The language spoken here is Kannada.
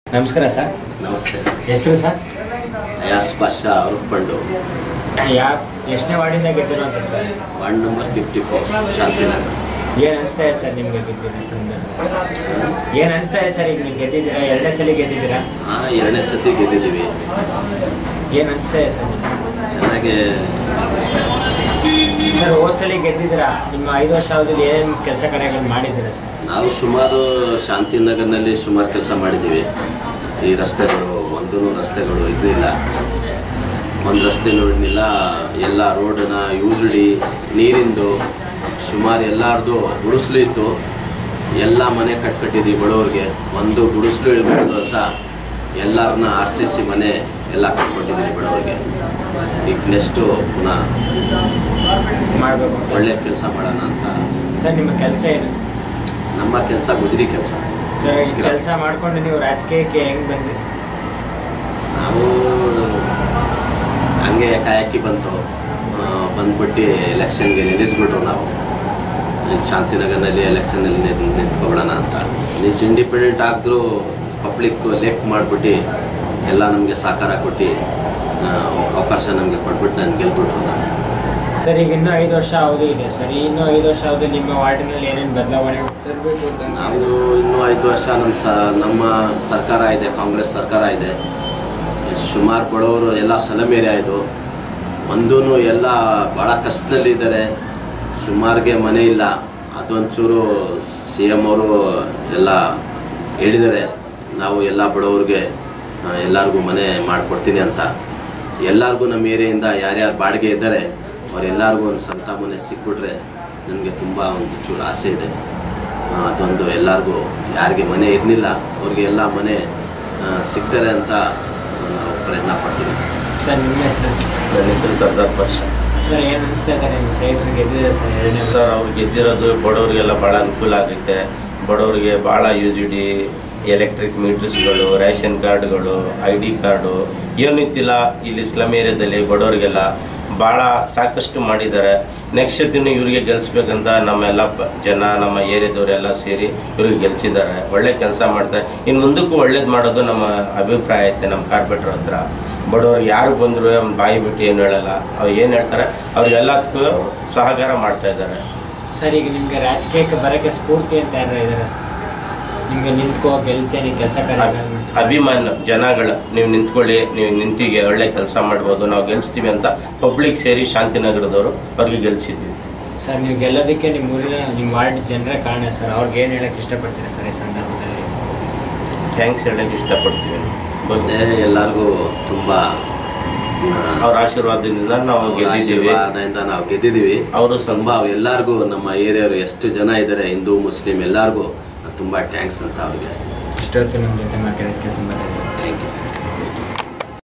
ನಮಸ್ಕಾರ ಸರ್ ನಮಸ್ತೆ ಹೆಸರು ಸರ್ ಅಯಾಸ್ ಬಾಷಾ ಅವ್ರ ಬಂಡು ಯಾ ಎಷ್ಟನೇ ವಾರ್ಡಿಂದ ಗೆದ್ದಿರೋ ಅಂತ sir ward number fifty four Shantinagar ಏನು ಅನಿಸ್ತಾ ಇದೆ ಸರ್ ನಿಮಗೆ ಗೆದ್ದಿರೋ ಸಂದರ್ಭ ಏನು ಅನಿಸ್ತಾ ಇದೆ ಸರ್ ಈಗ ನೀವು ಗೆದ್ದಿದ್ದೀರಾ ಎರಡನೇ ಸಲ ಗೆದ್ದಿದ್ದೀರಾ ಹಾಂ ಎರಡನೇ ಸತಿ ಗೆದ್ದಿದ್ದೀವಿ ಏನು ಅನಿಸ್ತಾ ಇದೆ ಸರ್ ನಿಮ್ಗೆ? ಚೆನ್ನಾಗಿ ಸರ್ ಹೋದ ಸಲ ಗೆದ್ದಿದ್ದೀರಾ ನಿಮ್ಮ ಐದು ವರ್ಷ ಅವಧಿಯಲ್ಲಿ ಏನು ಕೆಲಸ ಕಾರ್ಯಗಳು ಮಾಡಿದ್ದೀರಾ ಸರ್ ನಾವು ಸುಮಾರು ಶಾಂತಿನಗರ್ನಲ್ಲಿ ಸುಮಾರು ಕೆಲಸ ಮಾಡಿದ್ದೀವಿ ಈ ರಸ್ತೆಗಳು ಒಂದೂ ರಸ್ತೆಗಳು ಇರಲಿಲ್ಲ ಒಂದು ರಸ್ತೆ ನೋಡಲಿಲ್ಲ ಎಲ್ಲ ರೋಡನ್ನ ಯೂಸ್ಡಿ ನೀರಿಂದು ಸುಮಾರು ಎಲ್ಲಾರ್ದು ಗುಡಿಸ್ಲು ಇತ್ತು ಎಲ್ಲ ಮನೆ ಕಟ್ಕಟ್ಟಿದ್ದೀವಿ ಬಡವ್ರಿಗೆ ಒಂದು ಗುಡಿಸ್ಲು ಇಡಬೇಕು ಅಂತ ಎಲ್ಲರನ್ನ ಆರ್ ಸಿ ಸಿ ಮನೆ ಎಲ್ಲ ಕಟ್ಕೊಟ್ಟಿದ್ದೀವಿ ಬಡವ್ರಿಗೆ ಈಗ ನೆಕ್ಸ್ಟು ಪುನಃ ಮಾಡಬೇಕು ಒಳ್ಳೆ ಕೆಲಸ ಮಾಡೋಣ ಅಂತ ಸರ್ ನಿಮ್ಮ ಕೆಲಸ ಏನು ಸರ್ ನಮ್ಮ ಕೆಲಸ ಗುಜರಿ ಕೆಲಸ ಸರ್ ಕೆಲಸ ಮಾಡ್ಕೊಂಡು ನೀವು ರಾಜಕೀಯಕ್ಕೆ ಹೆಂಗೆ ಬಂದ್ರಿ ಸರ್ ನಾವು ಹಂಗೆ ಕಾಯಕಿ ಬಂತು ಆ, ಬಂದ್ಬಿಟ್ಟು ಎಲೆಕ್ಷನ್ಗೆ ನಿಲ್ಲಿಸ್ಬಿಟ್ರು ನಾವು ಈ ಶಾಂತಿನಗರ್ನಲ್ಲಿ ಎಲೆಕ್ಷನಲ್ಲಿ ನಿಂತ್ಕೊಬಿಡೋಣ ಅಂತ ನೀಸ್ ಇಂಡಿಪೆಂಡೆಂಟ್ ಆಗಿದ್ರು ಪಬ್ಲಿಕ್ ಲೇಕ್ ಮಾಡಿಬಿಟ್ಟು ಎಲ್ಲ ನಮಗೆ ಸಹಕಾರ ಕೊಟ್ಟು ಆ, ಅವಕಾಶ ನಮಗೆ ಕೊಟ್ಬಿಟ್ಟು ನಾನು ಗೆಲ್ಬಿಟ್ರು ನಾನು ಸರ್ ಈಗ ಇನ್ನೂ ಐದು ವರ್ಷ ಅವಧಿ ಇದೆ ಸರ್ ಈ ಇನ್ನೂ ಐದು ವರ್ಷ ಅವಧಿ ನಿಮ್ಮ ವಾರ್ಡಿನಲ್ಲಿ ಏನೇನು ಬದಲಾವಣೆ ತರಬೇಕು ಅಂತ ನಾವು ಇನ್ನೂ ಐದು ವರ್ಷ ನಮ್ಮ ಸ ನಮ್ಮ ಸರ್ಕಾರ ಇದೆ ಕಾಂಗ್ರೆಸ್ ಸರ್ಕಾರ ಇದೆ ಸುಮಾರು ಬಡವರು ಎಲ್ಲ ಸಲಮ್ ಏರಿಯಾ ಇದು ಒಂದೂ ಎಲ್ಲ ಭಾಳ ಕಷ್ಟದಲ್ಲಿದ್ದಾರೆ ಸುಮಾರಿಗೆ ಮನೆ ಇಲ್ಲ ಅದೊಂಚೂರು ಸಿ ಎಮ್ ಅವರು ಎಲ್ಲ ಹೇಳಿದ್ದಾರೆ ನಾವು ಎಲ್ಲ ಬಡವ್ರಿಗೆ ಆ, ಎಲ್ಲರಿಗೂ ಮನೆ ಮಾಡಿಕೊಡ್ತೀನಿ ಅಂತ ಎಲ್ಲರಿಗೂ ನಮ್ಮ ಏರಿಯಾಯಿಂದ ಯಾರ್ಯಾರು ಬಾಡಿಗೆ ಇದ್ದಾರೆ ಅವರೆಲ್ಲರಿಗೂ ಒಂದು ಸ್ವಂತ ಮನೆ ಸಿಕ್ಬಿಟ್ರೆ ನನಗೆ ತುಂಬ ಒಂದು ಚೂರು ಆಸೆ ಇದೆ ಆ, ಅದೊಂದು ಎಲ್ಲರಿಗೂ ಯಾರಿಗೆ ಮನೆ ಇರಲಿಲ್ಲ ಅವ್ರಿಗೆ ಎಲ್ಲ ಮನೆ ಆ, ಸಿಗ್ತಾರೆ ಅಂತ ನಾವು ಪ್ರಯತ್ನ ಪಡ್ತೀವಿ ಸರ್ ನಿಮ್ಮ ಹೆಸರು ಸರ್ ನನ್ನ ಹೆಸರು ಸರ್ದಾರ್ ಪಾಷ ಸರ್ ಏನು ಅನಿಸ್ತಾ ಇದೆ ನಿಮ್ಮ ಸ್ನೇಹಿತರು ಗೆದ್ದಿದೆ ಸರ್ ಎರಡನೇ ಸರ್ ಅವ್ರು ಗೆದ್ದಿರೋದು ಬಡವರಿಗೆಲ್ಲ ಭಾಳ ಅನುಕೂಲ ಆಗುತ್ತೆ ಬಡವರಿಗೆ ಭಾಳ ಯು ಜಿ ಡಿ ಎಲೆಕ್ಟ್ರಿಕ್ ಮೀಟರ್ಸ್ಗಳು ರೇಷನ್ ಕಾರ್ಡ್ಗಳು ಐ ಡಿ ಕಾರ್ಡು ಏನಿತ್ತಿಲ್ಲ ಇಲ್ಲಿ ಸ್ಲಮ್ ಏರಿಯಾದಲ್ಲಿ ಬಡವರಿಗೆಲ್ಲ ಭಾಳ ಸಾಕಷ್ಟು ಮಾಡಿದ್ದಾರೆ ನೆಕ್ಸ್ಟ್ ದಿನ ಇವರಿಗೆ ಗೆಲ್ಲಿಸ್ಬೇಕಂತ ನಮ್ಮೆಲ್ಲ ಪ- ಜನ ನಮ್ಮ ಏರಿಯಾದವರೆಲ್ಲ ಸೇರಿ ಇವ್ರಿಗೆ ಗೆಲ್ಸಿದ್ದಾರೆ ಒಳ್ಳೆ ಕೆಲಸ ಮಾಡ್ತಾರೆ ಇನ್ನು ಮುಂದಕ್ಕೂ ಒಳ್ಳೇದು ಮಾಡೋದು ನಮ್ಮ ಅಭಿಪ್ರಾಯ ಐತೆ ನಮ್ಮ ಕಾರ್ಪೊರೇಟರ್ ಹತ್ರ ಬಡವ್ರಿಗೆ ಯಾರು ಬಂದರು ಬಾಯಿ ಬಿಟ್ಟು ಏನು ಹೇಳಲ್ಲ ಅವ್ರು ಏನು ಹೇಳ್ತಾರೆ ಅವ್ರಿಗೆಲ್ಲದಕ್ಕೂ ಸಹಕಾರ ಮಾಡ್ತಾ ಇದ್ದಾರೆ ಸರ್ ಈಗ ನಿಮಗೆ ರಾಜಕೀಯಕ್ಕೆ ಬರೋಕ್ಕೆ ಸ್ಫೂರ್ತಿ ಅಂತ ಯಾರು ಇದ್ದಾರೆ ಸರ್ ನಿಮಗೆ ನಿಂತ್ಕೋ ಗೆಲ್ತೇನೆ ಕೆಲಸ ಕಾರ್ಯಗಳು ಅಭಿಮಾನ ಜನಗಳು ನೀವು ನಿಂತ್ಕೊಳ್ಳಿ ನೀವು ನಿಂತಿಗೆ ಒಳ್ಳೆ ಕೆಲಸ ಮಾಡ್ಬೋದು ನಾವು ಗೆಲ್ಸ್ತೀವಿ ಅಂತ ಪಬ್ಲಿಕ್ ಸೇರಿ ಶಾಂತಿನಗರದವರು ಅವ್ರಿಗೆ ಗೆಲ್ಸಿದ್ವಿ ಸರ್ ನೀವು ಗೆಲ್ಲೋದಕ್ಕೆ ನಿಮ್ಮ ಊರಿನ ನಿಮ್ಮ ವಾರ್ಡ್ ಜನರೇ ಕಾರಣ ಸರ್ ಅವ್ರಿಗೆ ಏನು ಹೇಳಕ್ಕೆ ಇಷ್ಟಪಡ್ತೀರಾ ಸರ್ ಈ ಸಂದರ್ಭದಲ್ಲಿ ಥ್ಯಾಂಕ್ಸ್ ಹೇಳಕ್ಕೆ ಇಷ್ಟಪಡ್ತೀವಿ ಮತ್ತೆ ಎಲ್ಲರಿಗೂ ತುಂಬ ಅವ್ರ ಆಶೀರ್ವಾದದಿಂದ ನಾವು ಗೆದ್ದಿದ್ದೀವಿ ಆಶೀರ್ವಾದದಿಂದ ನಾವು ಗೆದ್ದಿದ್ದೀವಿ ಅವರು ತುಂಬ ಎಲ್ಲರಿಗೂ ನಮ್ಮ ಏರಿಯಾರು ಎಷ್ಟು ಜನ ಇದ್ದಾರೆ ಹಿಂದೂ ಮುಸ್ಲಿಂ ಎಲ್ಲರಿಗೂ ತುಂಬ ಟ್ಯಾಂಕ್ಸ್ ಅಂತ ಅವ್ರಿಗೆ ಇಷ್ಟೊತ್ತು ನಮ್ಮ ಜೊತೆ ಮಾತಾಡೋದಕ್ಕೆ ತುಂಬ ಧನ್ಯವಾದ ಥ್ಯಾಂಕ್ ಯು